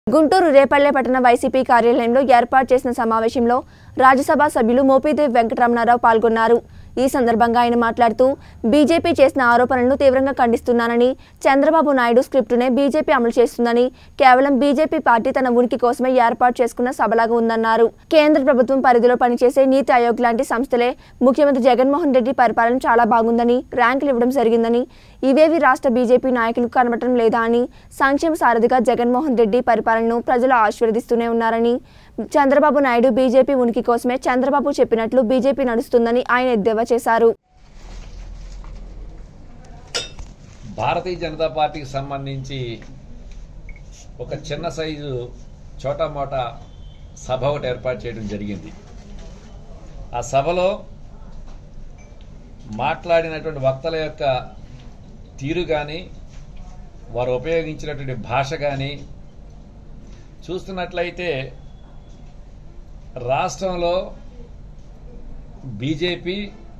గుంటూరు రేపల్లె పట్టణ వైసీపీ కార్యాలయంలో ఏర్పాటు చేసిన సమావేశంలో రాజ్యసభ సభ్యులు మోపిదేవి వెంకటరమణారావు పాల్గొన్నారు ఈ సందర్భంగా ఆయన మాట్లాడుతూ బీజేపీ చేసిన ఆరోపణలను తీవ్రంగా ఖండిస్తున్నానని చంద్రబాబు నాయుడు స్క్రిప్టునే బీజేపీ అమలు చేస్తుందని కేవలం బీజేపీ పార్టీ తన ఉనికి కోసమే ఏర్పాటు చేసుకున్న సభలాగా ఉందన్నారు కేంద్ర ప్రభుత్వం పరిధిలో పనిచేసే నీతి ఆయోగ్ లాంటి సంస్థలే ముఖ్యమంత్రి జగన్మోహన్ రెడ్డి పరిపాలన చాలా బాగుందని ర్యాంకులు ఇవ్వడం జరిగిందని ఇవేవి రాష్ట్ర బీజేపీ నాయకులకు కనబడటం లేదా అని సంక్షేమ సారథిగా జగన్మోహన్ రెడ్డి పరిపాలనను ప్రజలు ఆశీర్వదిస్తూనే ఉన్నారని చంద్రబాబు నాయుడు బీజేపీ ఉనికి కోసమే చంద్రబాబు చెప్పినట్లు బీజేపీ నడుస్తుందని ఆయన ఎద్దేవా చేశారు భారతీయ జనతా పార్టీకి సంబంధించి ఒక చిన్న సైజు చోటా మోటా సభ ఒకటి ఏర్పాటు చేయడం జరిగింది ఆ సభలో మాట్లాడినటువంటి వక్తల యొక్క తీరు కానీ వారు ఉపయోగించినటువంటి భాష కానీ చూస్తున్నట్లయితే రాష్ట్రంలో బీజేపీ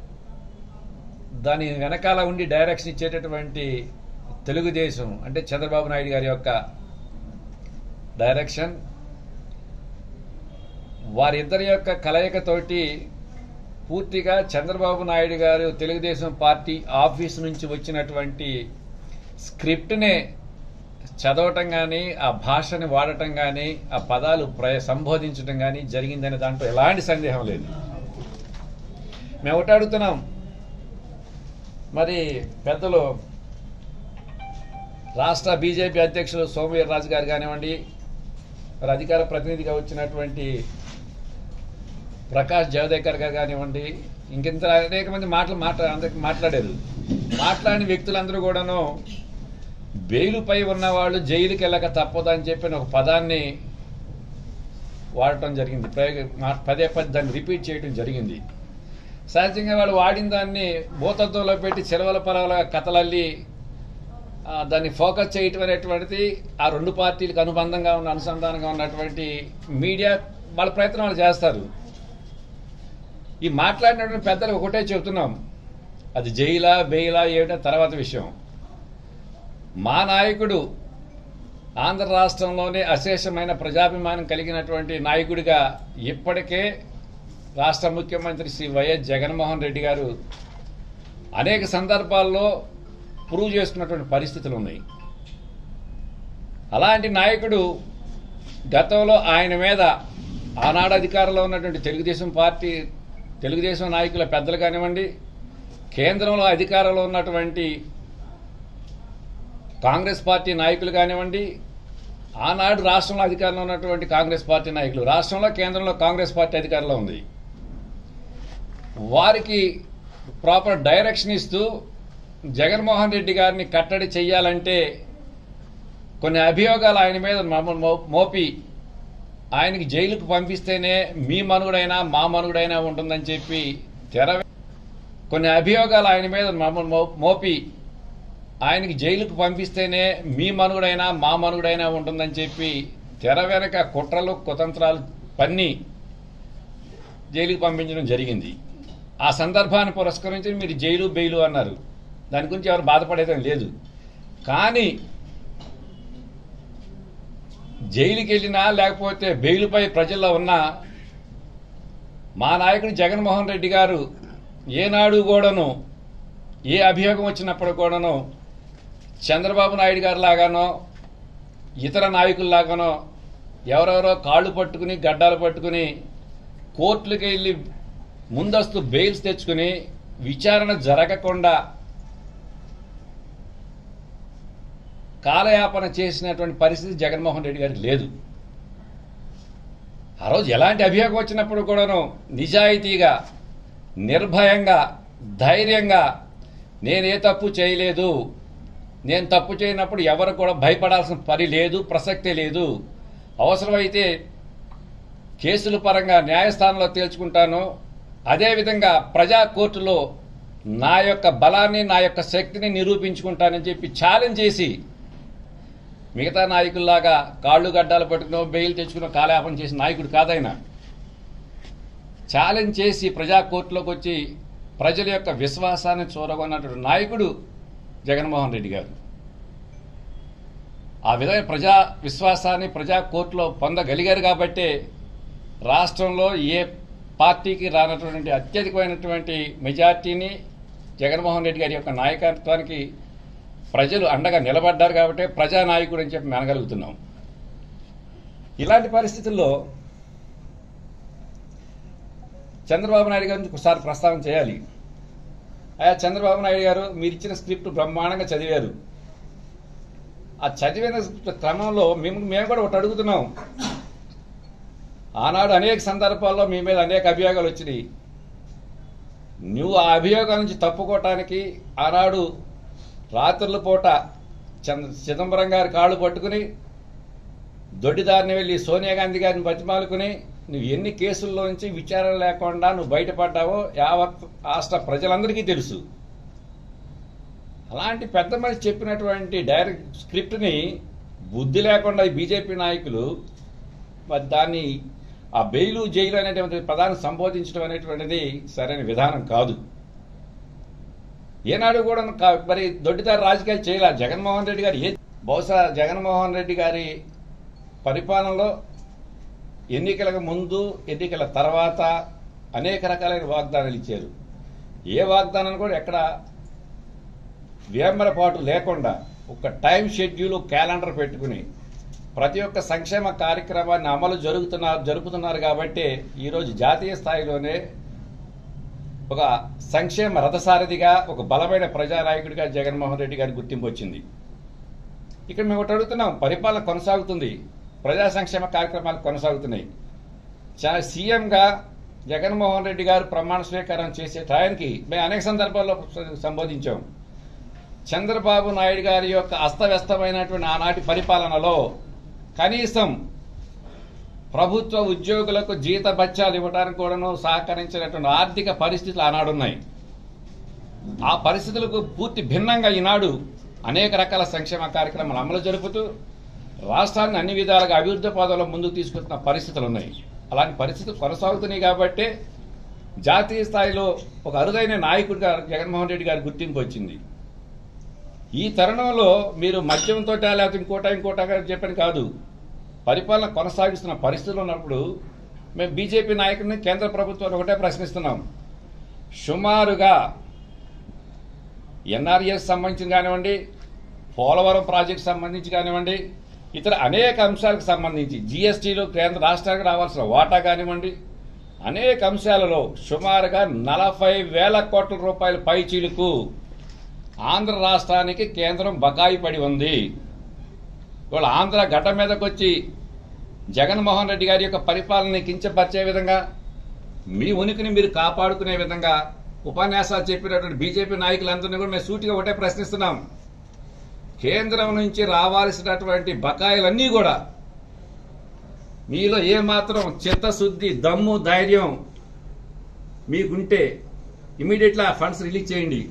దాని వెనకాల ఉండి డైరెక్షన్ ఇచ్చేటటువంటి తెలుగుదేశం అంటే చంద్రబాబు నాయుడు గారి యొక్క డైరెక్షన్ వారిద్దరి యొక్క కలయికతోటి పూర్తిగా చంద్రబాబు నాయుడు గారు తెలుగుదేశం పార్టీ ఆఫీస్ నుంచి వచ్చినటువంటి స్క్రిప్ట్నే చదవటం కానీ ఆ భాషని వాడటం కానీ ఆ పదాలు ప్ర సంబోధించటం కానీ జరిగిందనే దాంట్లో ఎలాంటి సందేహం లేదు మేము ఒకటి అడుగుతున్నాం మరి పెద్దలు రాష్ట్ర బీజేపీ అధ్యక్షులు సోమవీర్రాజు గారు కానివ్వండి మరి అధికార ప్రతినిధిగా వచ్చినటువంటి ప్రకాష్ జవదేకర్ గారు కానివ్వండి ఇంకెంత అనేక మంది మాటలు మాట్లా అందరికి మాట్లాడారు మాట్లాడిన వ్యక్తులందరూ కూడాను బెయిలుపై ఉన్నవాళ్ళు జైలుకి వెళ్ళక తప్పదని చెప్పిన ఒక పదాన్ని వాడటం జరిగింది ప్రయోగ మా- పదే పదే దాన్ని రిపీట్ చేయడం జరిగింది సహజంగా వాళ్ళు వాడిన దాన్ని భూతత్వంలో పెట్టి చెలవల పరవల కథలల్లి ఆ, దాన్ని ఫోకస్ చేయటం అనేటువంటిది ఆ రెండు పార్టీలకు అనుబంధంగా ఉన్న అనుసంధానంగా ఉన్నటువంటి మీడియా వాళ్ళ ప్రయత్నం వాళ్ళు చేస్తారు ఈ మాట్లాడినటువంటి పెద్దలు ఒకటే చెబుతున్నాం అది జైలా బెయిలా ఏమిటో తర్వాత విషయం మా నాయకుడు ఆంధ్ర రాష్ట్రంలోనే అశేషమైన ప్రజాభిమానం కలిగినటువంటి నాయకుడిగా ఇప్పటికే రాష్ట్ర ముఖ్యమంత్రి శ్రీ వైఎస్ జగన్మోహన్ రెడ్డి గారు అనేక సందర్భాల్లో ప్రూవ్ చేసుకున్నటువంటి పరిస్థితులు ఉన్నాయి అలాంటి నాయకుడు గతంలో ఆయన మీద ఆనాడు అధికారంలో ఉన్నటువంటి తెలుగుదేశం పార్టీ తెలుగుదేశం నాయకుల పెద్దలు కానివ్వండి కేంద్రంలో అధికారంలో ఉన్నటువంటి కాంగ్రెస్ పార్టీ నాయకులు కానివ్వండి ఆనాడు రాష్ట్రంలో అధికారంలో ఉన్నటువంటి కాంగ్రెస్ పార్టీ నాయకులు రాష్ట్రంలో కేంద్రంలో కాంగ్రెస్ పార్టీ అధికారంలో ఉంది వారికి ప్రాపర్ డైరెక్షన్ ఇస్తూ జగన్మోహన్ రెడ్డి గారిని కట్టడి చెయ్యాలంటే కొన్ని అభియోగాలు ఆయన మీద మమ్మల్ని మో- మోపి ఆయనకి జైలుకు పంపిస్తేనే మీ మనుగుడైనా మా మనుగుడైనా ఉంటుందని చెప్పి తెర కొన్ని అభియోగాలు ఆయన మీద మమ్మల్ని మో- మోపి ఆయనకి జైలుకు పంపిస్తేనే మీ మనుగుడైనా మా మనుగుడైనా ఉంటుందని చెప్పి తెర వెనక కుట్రలు కుతంత్రాలు పన్ని జైలుకు పంపించడం జరిగింది ఆ సందర్భాన్ని పురస్కరించి మీరు జైలు బెయిలు అన్నారు దాని గురించి ఎవరు బాధపడేదని లేదు కానీ జైలుకి వెళ్ళినా లేకపోతే బెయిలుపై ప్రజల్లో ఉన్న మా నాయకుడు జగన్మోహన్ రెడ్డి గారు ఏనాడు కూడాను ఏ అభియోగం వచ్చినప్పుడు కూడాను చంద్రబాబు నాయుడు గారు లాగానో ఇతర నాయకుల్లాగానో ఎవరెవరో కాళ్ళు పట్టుకుని గడ్డాలు పట్టుకుని కోర్టులకు వెళ్ళి ముందస్తు బెయిల్స్ తెచ్చుకుని విచారణ జరగకుండా కాలయాపన చేసినటువంటి పరిస్థితి జగన్మోహన్ రెడ్డి గారికి లేదు ఆ రోజు ఎలాంటి అభియోగం వచ్చినప్పుడు కూడాను నిజాయితీగా నిర్భయంగా ధైర్యంగా నేను ఏ తప్పు చేయలేదు నేను తప్పు చేయనప్పుడు ఎవరు కూడా భయపడాల్సిన పని లేదు ప్రసక్తే లేదు అవసరమైతే కేసుల పరంగా న్యాయస్థానంలో తేల్చుకుంటాను అదేవిధంగా ప్రజా కోర్టులో నా యొక్క బలాన్ని నా యొక్క శక్తిని నిరూపించుకుంటానని చెప్పి ఛాలెంజ్ చేసి మిగతా నాయకుల్లాగా కాళ్ళు గడ్డాలు పట్టుకునో బెయిల్ తెచ్చుకునో కాలయాపన చేసిన నాయకుడు కాదైనా ఛాలెంజ్ చేసి ప్రజా కోర్టులోకి వచ్చి ప్రజల యొక్క విశ్వాసాన్ని చూరగొన్నటువంటి నాయకుడు జగన్మోహన్ రెడ్డి గారు ఆ విధమైన ప్రజా విశ్వాసాన్ని ప్రజా కోర్టులో పొందగలిగారు కాబట్టే రాష్ట్రంలో ఏ పార్టీకి రానటువంటి అత్యధికమైనటువంటి మెజార్టీని జగన్మోహన్ రెడ్డి గారి యొక్క నాయకత్వానికి ప్రజలు అండగా నిలబడ్డారు కాబట్టి ప్రజానాయకుడు అని చెప్పి మెనగలుగుతున్నాం ఇలాంటి పరిస్థితుల్లో చంద్రబాబు నాయుడు గారిని ఒకసారి ప్రస్తావన చేయాలి అయ్యా చంద్రబాబు నాయుడు గారు మీరు ఇచ్చిన స్క్రిప్ట్ బ్రహ్మాండంగా చదివారు ఆ చదివిన క్రమంలో మేము మేము కూడా ఒకటి అడుగుతున్నాం ఆనాడు అనేక సందర్భాల్లో మీ మీద అనేక అభియోగాలు వచ్చినాయి నువ్వు ఆ అభియోగాల నుంచి తప్పుకోవటానికి ఆనాడు రాత్రుల పూట చంద్ర చిదంబరం గారి కాళ్ళు పట్టుకుని దొడ్డిదారిని వెళ్ళి సోనియా గాంధీ గారిని బతిమాలుకుని నువ్వు ఎన్ని కేసుల్లో నుంచి విచారణ లేకుండా నువ్వు బయటపడ్డావో యావత్ రాష్ట్ర ప్రజలందరికీ తెలుసు అలాంటి పెద్ద మనిషి చెప్పినటువంటి డైరెక్ట్ స్క్రిప్ట్ని బుద్ధి లేకుండా ఈ బీజేపీ నాయకులు మరి దాన్ని ఆ బెయిలు జైలు అనేటువంటి పదాన్ని సంబోధించడం అనేటువంటిది సరైన విధానం కాదు ఏనాడు కూడా కా- మరి దొడ్డిదారి రాజకీయాలు చేయలే జగన్మోహన్ రెడ్డి గారు ఏ బహుశా జగన్మోహన్ రెడ్డి గారి పరిపాలనలో ఎన్నికలకు ముందు ఎన్నికల తర్వాత అనేక రకాలైన వాగ్దానాలు ఇచ్చారు ఏ వాగ్దానం కూడా ఎక్కడ వేమరపాటు లేకుండా ఒక టైం షెడ్యూల్ క్యాలెండర్ పెట్టుకుని ప్రతి ఒక్క సంక్షేమ కార్యక్రమాన్ని అమలు జరుగుతున్నారు జరుపుతున్నారు కాబట్టి ఈరోజు జాతీయ స్థాయిలోనే ఒక సంక్షేమ రథసారథిగా ఒక బలమైన ప్రజానాయకుడిగా జగన్మోహన్ రెడ్డి గారి గుర్తింపు వచ్చింది ఇక్కడ మేము ఒకటి అడుగుతున్నాం పరిపాలన కొనసాగుతుంది ప్రజా సంక్షేమ కార్యక్రమాలు కొనసాగుతున్నాయి చాలా సీఎంగా జగన్మోహన్ రెడ్డి గారు ప్రమాణ స్వీకారం చేసే టయానికి మేము అనేక సందర్భాల్లో సంబోధించాం చంద్రబాబు నాయుడు గారి యొక్క అస్తవ్యస్తమైనటువంటి ఆనాటి పరిపాలనలో కనీసం ప్రభుత్వ ఉద్యోగులకు జీత బత్యాలు ఇవ్వడానికి కూడాను సహకరించినటువంటి ఆర్థిక పరిస్థితులు ఆనాడున్నాయి ఆ పరిస్థితులకు పూర్తి భిన్నంగా ఈనాడు అనేక రకాల సంక్షేమ కార్యక్రమాలు అమలు జరుపుతూ రాష్ట్రాన్ని అన్ని విధాలుగా అభివృద్ధి పదంలో ముందుకు తీసుకెళ్తున్న పరిస్థితులు ఉన్నాయి అలాంటి పరిస్థితులు కొనసాగుతున్నాయి కాబట్టి జాతీయ స్థాయిలో ఒక అరుదైన నాయకుడిగా జగన్మోహన్ రెడ్డి గారి గుర్తింపు వచ్చింది ఈ తరుణంలో మీరు మద్యంతో లేకపోతే ఇంకోట ఇంకోట చెప్పని కాదు పరిపాలన కొనసాగిస్తున్న పరిస్థితులు ఉన్నప్పుడు మేము బీజేపీ నాయకుడిని కేంద్ర ప్రభుత్వాన్ని ఒకటే ప్రశ్నిస్తున్నాం సుమారుగా ఎన్ఆర్ఎస్ సంబంధించి కానివ్వండి పోలవరం ప్రాజెక్ట్ సంబంధించి కానివ్వండి ఇతర అనేక అంశాలకు సంబంధించి జీఎస్టీలో కేంద్ర రాష్ట్రానికి రావాల్సిన వాటా కానివ్వండి అనేక అంశాలలో సుమారుగా నలభై వేల కోట్ల రూపాయల పైచీలకు ఆంధ్ర రాష్ట్రానికి కేంద్రం బకాయి పడి ఉంది ఇవాళ ఆంధ్ర గడ్డ మీదకి వచ్చి జగన్మోహన్ రెడ్డి గారి యొక్క పరిపాలనని కించపరిచే విధంగా మీ ఉనికిని మీరు కాపాడుకునే విధంగా ఉపన్యాసాలు చెప్పినటువంటి బీజేపీ నాయకులందరినీ కూడా మేము సూటిగా ఒకటే ప్రశ్నిస్తున్నాం కేంద్రం నుంచి రావాల్సినటువంటి బకాయిలన్నీ కూడా మీలో ఏమాత్రం చిత్తశుద్ధి దమ్ము ధైర్యం మీకుంటే ఇమీడియట్గా ఫండ్స్ రిలీజ్ చేయండి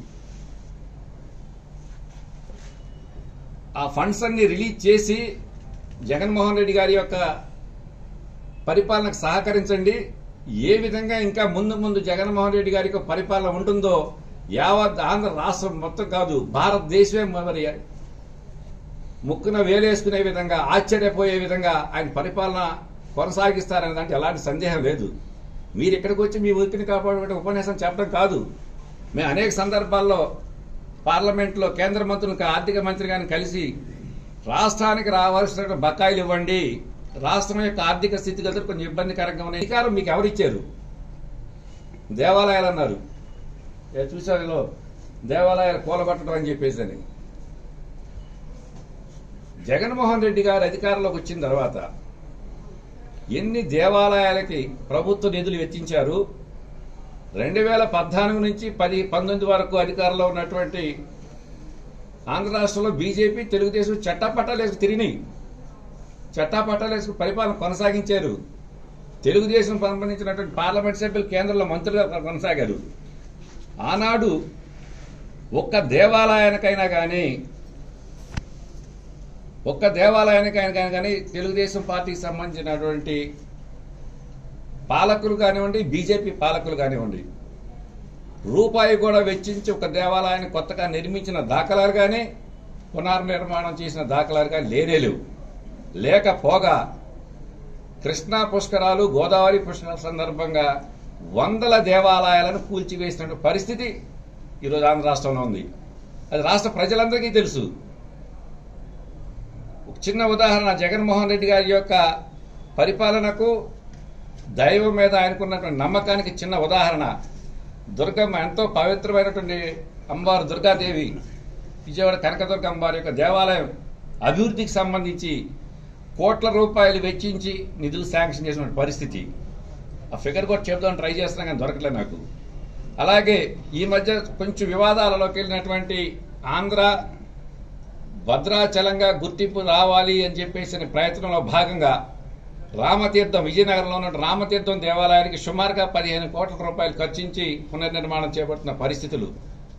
ఆ ఫండ్స్ అన్ని రిలీజ్ చేసి జగన్మోహన్ రెడ్డి గారి యొక్క పరిపాలనకు సహకరించండి ఏ విధంగా ఇంకా ముందు ముందు జగన్మోహన్ రెడ్డి గారి యొక్క పరిపాలన ఉంటుందో యావత్ ఆంధ్ర రాష్ట్రం మొత్తం కాదు భారతదేశమే మరి ముక్కున వేలేసుకునే విధంగా ఆశ్చర్యపోయే విధంగా ఆయన పరిపాలన కొనసాగిస్తారనే దాంట్లో ఎలాంటి సందేహం లేదు మీరు ఇక్కడికి వచ్చి మీ ఉనికిని కాపాడుకుంటే ఉపన్యాసం చెప్పడం కాదు మేము అనేక సందర్భాల్లో పార్లమెంట్లో కేంద్ర మంత్రులకు ఆర్థిక మంత్రి గారిని కలిసి రాష్ట్రానికి రావాల్సిన బకాయిలు ఇవ్వండి రాష్ట్రం యొక్క ఆర్థిక స్థితిగతులు కొంచెం ఇబ్బందికరంగా ఉన్నాయి అధికారం మీకు ఎవరిచ్చారు దేవాలయాలు అన్నారు ఏ చూసాను దేవాలయాలు కూలగొట్టడం అని చెప్పేసి అని జగన్మోహన్ రెడ్డి గారు అధికారంలోకి వచ్చిన తర్వాత ఎన్ని దేవాలయాలకి ప్రభుత్వ నిధులు వెచ్చించారు రెండు వేల పద్నాలుగు నుంచి పది పంతొమ్మిది వరకు అధికారంలో ఉన్నటువంటి ఆంధ్ర రాష్ట్రంలో బీజేపీ తెలుగుదేశం చట్టపట్టాలు వేసుకు తిరిగినాయి చట్టపట్టాలు వేసుకు పరిపాలన కొనసాగించారు తెలుగుదేశం సంబంధించినటువంటి పార్లమెంట్ సభ్యులు కేంద్రంలో మంత్రులుగా కొనసాగారు ఆనాడు ఒక్క దేవాలయానికైనా కానీ ఒక్క దేవాలయానికైనా కానీ తెలుగుదేశం పార్టీకి సంబంధించినటువంటి పాలకులు కానివ్వండి బీజేపీ పాలకులు కానివ్వండి రూపాయి కూడా వెచ్చించి ఒక దేవాలయాన్ని కొత్తగా నిర్మించిన దాఖలాలు కానీ పునర్నిర్మాణం చేసిన దాఖలాలు కానీ లేనే లేవు లేకపోగా కృష్ణా పుష్కరాలు గోదావరి పుష్కరాల సందర్భంగా వందల దేవాలయాలను కూల్చివేసిన పరిస్థితి ఈరోజు ఆంధ్ర రాష్ట్రంలో ఉంది అది రాష్ట్ర ప్రజలందరికీ తెలుసు ఒక చిన్న ఉదాహరణ జగన్మోహన్ రెడ్డి గారి యొక్క పరిపాలనకు దైవం మీద ఆయనకున్నటువంటి నమ్మకానికి చిన్న ఉదాహరణ దుర్గమ్మ ఎంతో పవిత్రమైనటువంటి అమ్మవారు దుర్గాదేవి విజయవాడ కనకదుర్గ అమ్మవారి యొక్క దేవాలయం అభివృద్ధికి సంబంధించి కోట్ల రూపాయలు వెచ్చించి నిధులు శాంక్షన్ చేసిన పరిస్థితి ఆ ఫిగర్ కూడా చెప్దాం ట్రై చేస్తున్నా కానీ దొరకలే నాకు అలాగే ఈ మధ్య కొంచెం వివాదాలలోకి వెళ్ళినటువంటి ఆంధ్ర భద్రాచలంగా గుర్తింపు రావాలి అని చెప్పేసిన ప్రయత్నంలో భాగంగా రామతీర్థం విజయనగరంలో ఉన్న రామతీర్థం దేవాలయానికి సుమారుగా పదిహేను కోట్ల రూపాయలు ఖర్చించి పునర్నిర్మాణం చేపడుతున్న పరిస్థితులు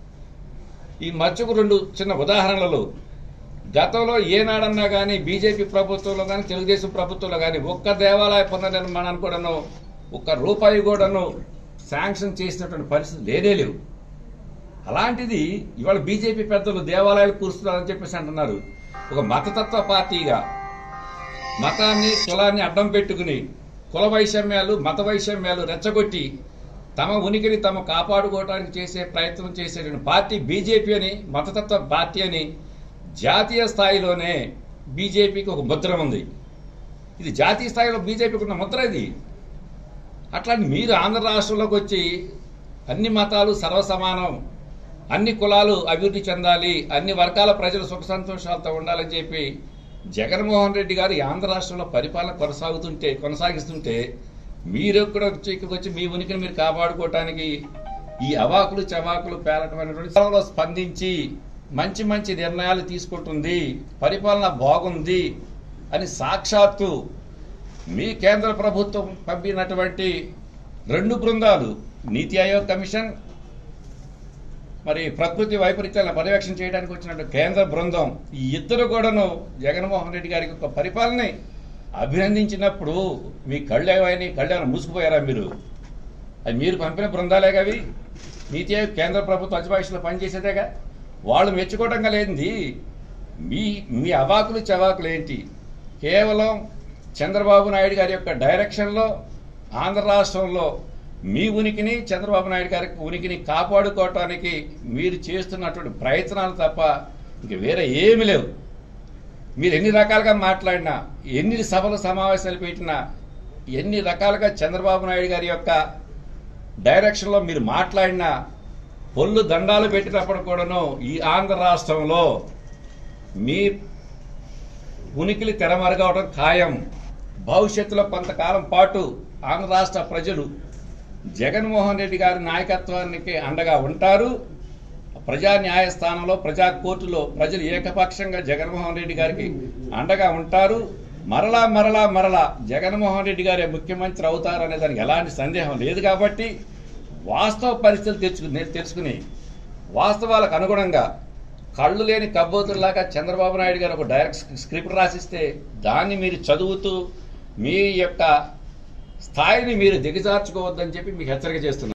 ఈ మధ్యకు రెండు చిన్న ఉదాహరణలు గతంలో ఏనాడన్నా కానీ బీజేపీ ప్రభుత్వంలో కానీ తెలుగుదేశం ప్రభుత్వంలో కానీ ఒక్క దేవాలయ పునర్నిర్మాణాన్ని కూడాను ఒక్క రూపాయి కూడాను శాంక్షన్ చేసినటువంటి పరిస్థితి లేనే లేవు అలాంటిది ఇవాళ బీజేపీ పెద్దలు దేవాలయాలు కూరుస్తున్నారని చెప్పేసి అంటున్నారు ఒక మతతత్వ పార్టీగా మతాన్ని కులాన్ని అడ్డం పెట్టుకుని కుల వైషమ్యాలు మత వైషమ్యాలు రెచ్చగొట్టి తమ ఉనికిని తమ కాపాడుకోవడానికి చేసే ప్రయత్నం చేసేటువంటి పార్టీ బీజేపీ అని మతతత్వ పార్టీ అని జాతీయ స్థాయిలోనే బీజేపీకి ఒక ముద్ర ఉంది ఇది జాతీయ స్థాయిలో బీజేపీకి ఉన్న ముద్ర ఇది అట్లాంటి మీరు ఆంధ్ర రాష్ట్రంలోకి వచ్చి అన్ని మతాలు సర్వసమానం అన్ని కులాలు అభివృద్ధి చెందాలి అన్ని వర్గాల ప్రజలు సుఖ సంతోషాలతో ఉండాలని చెప్పి జగన్మోహన్ రెడ్డి గారు ఈ ఆంధ్ర రాష్ట్రంలో పరిపాలన కొనసాగుతుంటే కొనసాగిస్తుంటే మీరు కూడా వచ్చి ఇక్కడికి వచ్చి మీ ఉనికిని మీరు కాపాడుకోవటానికి ఈ అవాకులు చవాకులు పేలటం అనేటువంటి సభలో స్పందించి మంచి మంచి నిర్ణయాలు తీసుకుంటుంది పరిపాలన బాగుంది అని సాక్షాత్తు మీ కేంద్ర ప్రభుత్వం పంపినటువంటి రెండు బృందాలు నీతి ఆయోగ్ కమిషన్ మరి ప్రకృతి వైపరీత్యాలను పర్యవేక్షణ చేయడానికి వచ్చినట్టు కేంద్ర బృందం ఈ ఇద్దరు కూడాను జగన్మోహన్ రెడ్డి గారి యొక్క పరిపాలనని అభినందించినప్పుడు మీ కళ్ళు ఏమైనా కళ్ళు ఏమైనా మూసుకుపోయారా మీరు అది మీరు పంపిన బృందాలేగా అవి నీతి ఆయోగ్ కేంద్ర ప్రభుత్వ అజమాయిషిలో పనిచేసేదేగా వాళ్ళు మెచ్చుకోవడంగా లేనిది మీ మీ అవాకులు చవాకులు ఏంటి కేవలం చంద్రబాబు నాయుడు గారి యొక్క డైరెక్షన్లో ఆంధ్ర రాష్ట్రంలో మీ ఉనికిని చంద్రబాబు నాయుడు గారి ఉనికిని కాపాడుకోవటానికి మీరు చేస్తున్నటువంటి ప్రయత్నాలు తప్ప ఇంక వేరే ఏమీ లేవు మీరు ఎన్ని రకాలుగా మాట్లాడినా ఎన్ని సభలు సమావేశాలు పెట్టినా ఎన్ని రకాలుగా చంద్రబాబు నాయుడు గారి యొక్క డైరెక్షన్లో మీరు మాట్లాడినా పొల్లు దండాలు పెట్టినప్పుడు కూడాను ఈ ఆంధ్ర రాష్ట్రంలో మీ ఉనికిలి తెరమరుగవడం ఖాయం భవిష్యత్తులో కొంతకాలం పాటు ఆంధ్ర రాష్ట్ర ప్రజలు జగన్మోహన్ రెడ్డి గారి నాయకత్వానికి అండగా ఉంటారు ప్రజా న్యాయస్థానంలో ప్రజా కోర్టులో ప్రజలు ఏకపక్షంగా జగన్మోహన్ రెడ్డి గారికి అండగా ఉంటారు మరలా మరలా మరలా జగన్మోహన్ రెడ్డి గారే ముఖ్యమంత్రి అవుతారు అనే దానికి ఎలాంటి సందేహం లేదు కాబట్టి వాస్తవ పరిస్థితులు తెచ్చుకుని తెలుసుకుని వాస్తవాలకు అనుగుణంగా కళ్ళు లేని కబ్బోతుల్లాగా చంద్రబాబు నాయుడు గారు ఒక డైరెక్ట్ స్క్రిప్ట్ రాసిస్తే దాన్ని మీరు చదువుతూ మీ యొక్క స్థాయిని మీరు దిగజార్చుకోవద్దని చెప్పి మీకు హెచ్చరిక చేస్తున్నారు